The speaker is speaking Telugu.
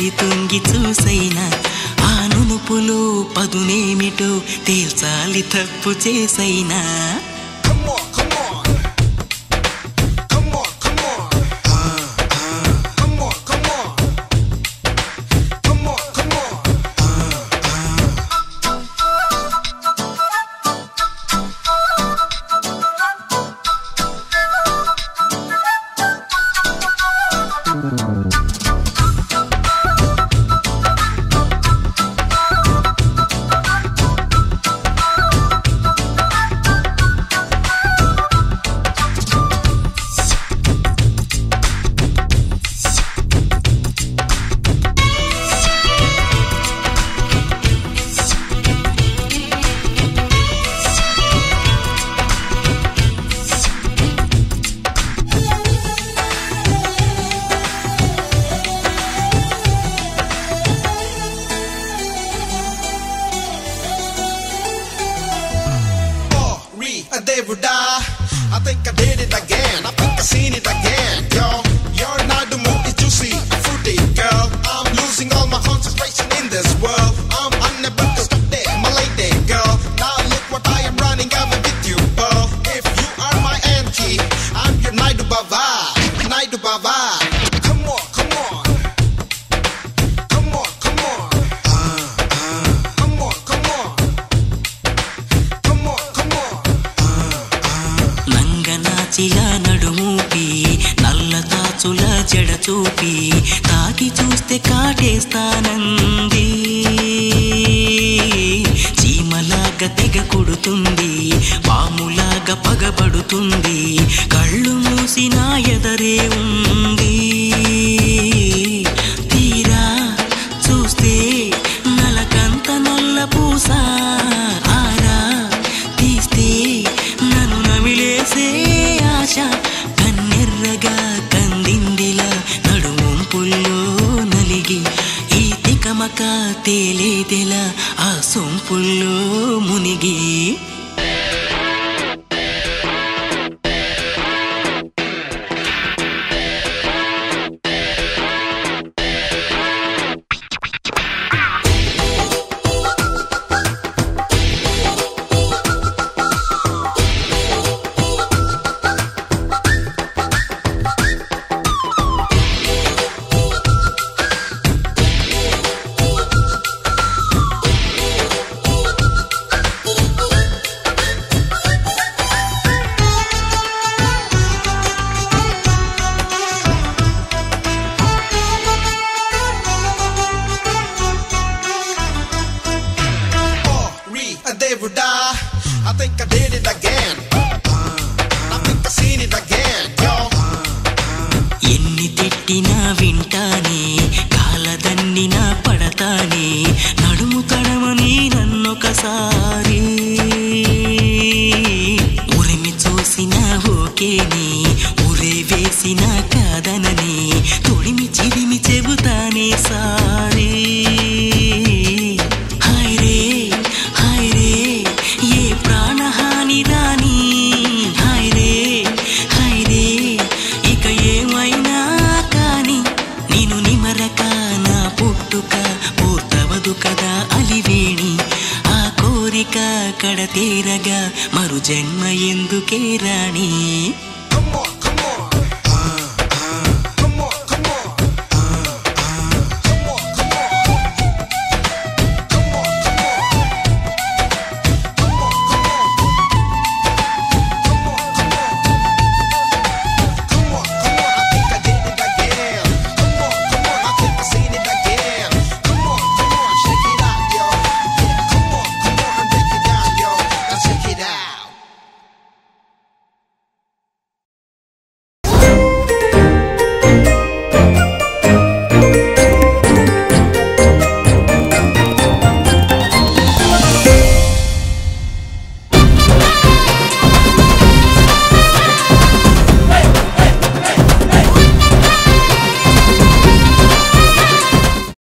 తొంగి తొంగి చూసైనా ఆ నునుపులో పదునేమిటో తేల్చాలి తప్పు చేసైనా Come on, come on. Come on, come on. Come on, come on. Come on, come on. Oh, re a David I think I did it again. I think I seen it again. Yo, your Nadumo is juicy, fruity, girl. I'm losing all my concentration in this world. I'm unable to stop there, my lady, girl. Now look what I am running over with you, girl. If you are my auntie, I'm your Naidu Baba, Naidu Baba. Come on, come on. Come on, come on. Come on, come on. Come on, come on. నంగనాచిలా నడుమూపి నల్ల తాచుల జడ చూపి తాకి చూస్తే కాటేస్తానంది చీమలాగా తెగ కుడుతుంది పాములాగా పగబడుతుంది కళ్ళు మూసిన ఎదరే ఉంది తీరా చూస్తే నలకంత నల్ల పూస ఆరా తీస్తే నన్ను నమిలేసే ఆశ కన్నెర్రగా కందిందిలా నడుముంపుల్లో నలిగి ఈ తికమక తేలేదెలా ఆ సొంపుల్లో మునిగి Oh, re a David I think I did it again. I think I seen it again, yo. ఎన్ని తిట్టినా వింటానే కాలదన్నినా పడతానే నడుము తడమని నన్నొకసారి ఉరిమి చూసిన ఓకేని ఉరే వేసిన కాదనని తొడిమి చిరిమి చెబుతానే సారీ హాయ్ రే హాయ్ రే ఏ ప్రాణహాని రాని హాయ్ రే హాయ్ రే ఇక ఏమైనా కాని నేను నిమరక నా పుట్టుక పూర్తవదు కదా అలివేణి ఆ కోరిక కడతీరగా మరు జన్మ ఎందుకే రాణి